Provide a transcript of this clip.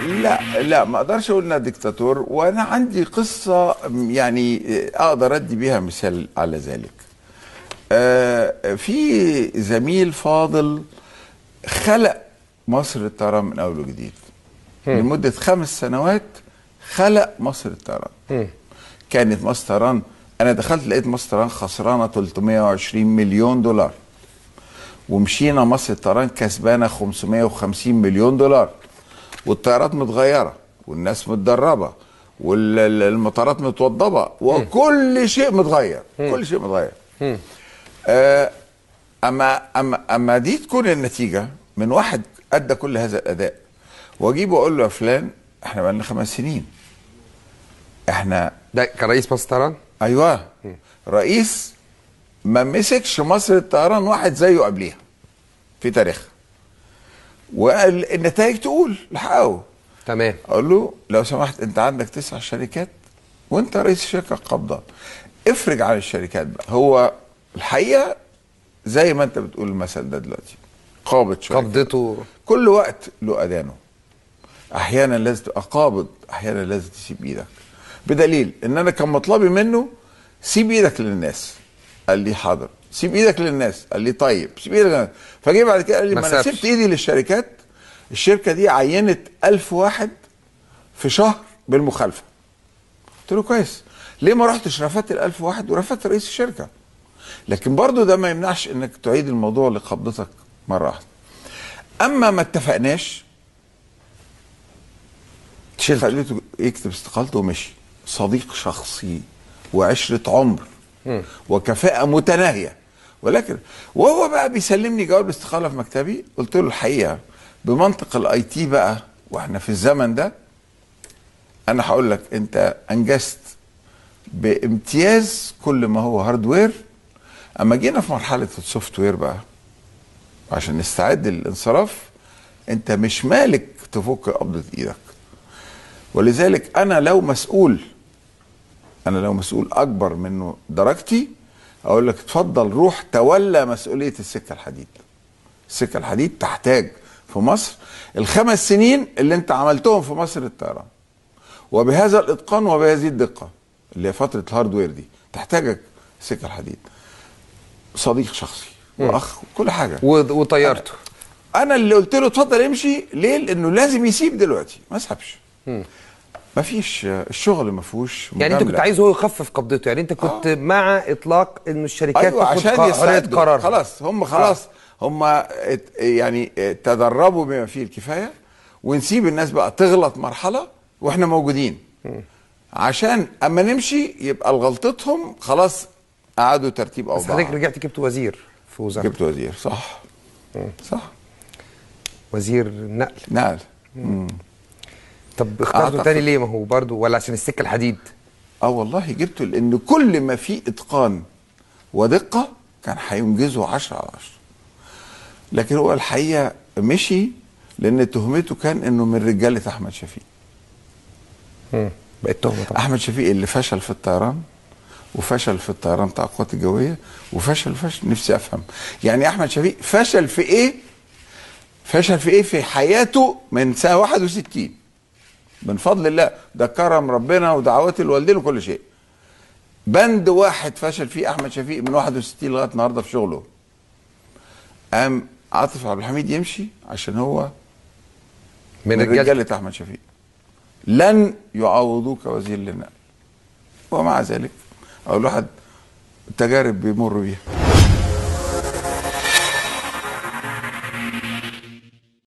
لا لا ما اقدرش اقول انها ديكتاتور وانا عندي قصه يعني اقدر ادي بيها مثال على ذلك آه، في زميل فاضل خلق مصر الطيران من اول وجديد لمده خمس سنوات خلق مصر الطيران كانت مصر طيران انا دخلت لقيت مصر طيران خسرانه 320 مليون دولار ومشينا مصر الطيران كسبانه 550 مليون دولار والطيارات متغيره والناس متدربه والمطارات متوضبه وكل شيء متغير كل شيء متغير آه، اما اما اما دي تكون النتيجه من واحد ادى كل هذا الاداء واجيب واقول له يا فلان احنا بقالنا خمس سنين احنا ده كان رئيس مصر طيران ايوه رئيس ما مسكش مصر الطيران واحد زيه قبليها في تاريخها والنتائج تقول الحقه تمام اقول له لو سمحت انت عندك تسع شركات وانت رئيس الشركه القابضه افرج عن الشركات بقى هو الحقيقه زي ما انت بتقول المثل ده دلوقتي قابض شركه قبضته كل وقت له اذانه احيانا لازم تبقى قابض احيانا لازم تسيب ايدك بدليل ان انا كان مطلبي منه سيب ايدك للناس قال لي حاضر سيب ايدك للناس قال لي طيب سيب ايدك للناس فجه بعد كده قال لي ما ما انا سابش. سبت ايدي للشركات الشركه دي عينت ألف واحد في شهر بالمخالفه قلت له كويس ليه ما رحتش رفدت الألف واحد ورفدت رئيس الشركه لكن برضو ده ما يمنعش انك تعيد الموضوع لقبضتك مره واحده اما ما اتفقناش خليته يكتب استقالته ومشي صديق شخصي وعشرة عمر وكفاءة متناهية ولكن وهو بقى بيسلمني جواب الاستقالة في مكتبي قلت له الحقيقة بمنطق الاي تي بقى واحنا في الزمن ده انا هقول لك انت انجزت بامتياز كل ما هو هاردوير اما جينا في مرحلة السوفت وير بقى عشان نستعد للانصراف انت مش مالك تفك قبضة ايدك ولذلك انا لو مسؤول انا لو مسؤول اكبر منه درجتي اقول لك اتفضل روح تولى مسؤوليه السكه الحديد السكه الحديد تحتاج في مصر الخمس سنين اللي انت عملتهم في مصر الطيران وبهذا الاتقان وبهذه الدقه اللي هي فتره الهاردوير دي تحتاجك السكه الحديد صديق شخصي واخ وكل حاجه و- وطيرته انا اللي قلت له اتفضل امشي ليه لانه لازم يسيب دلوقتي ما سابش ما فيش الشغل ما فيهوش يعني انت كنت مجاملة. عايز هو يخفف قبضته يعني انت كنت مع اطلاق انه الشركات ايوه تاخد عشان ق- حريه يستعدوا قرار خلاص هم خلاص هم ات- يعني تدربوا بما فيه الكفايه ونسيب الناس بقى تغلط مرحله واحنا موجودين عشان اما نمشي يبقى غلطتهم خلاص قعدوا ترتيب بس اوضاع حضرتك رجعت جبت وزير في وزاره جبت وزير صح صح وزير النقل نقل طب اخترته أعتقد- تاني ليه ما هو برضه ولا عشان السكه الحديد اه والله جبته لان كل ما فيه اتقان ودقه كان هينجزه 10 على 10 لكن هو الحقيقه مشي لان تهمته كان انه من رجاله احمد شفيق بقت تهمه طبعا احمد شفيق اللي فشل في الطيران وفشل في الطيران بتاع القوات الجويه وفشل فشل نفسي افهم يعني احمد شفيق فشل في ايه فشل في ايه في حياته من سنه 61 من فضل الله ده كرم ربنا ودعوات الوالدين وكل شيء بند واحد فشل فيه احمد شفيق من 61 لغايه النهارده في شغله قام عاطف عبد الحميد يمشي عشان هو من من رجاله رجاله احمد شفيق لن يعوضوك وزير للنقل ومع ذلك اقول واحد تجارب بيمر بيها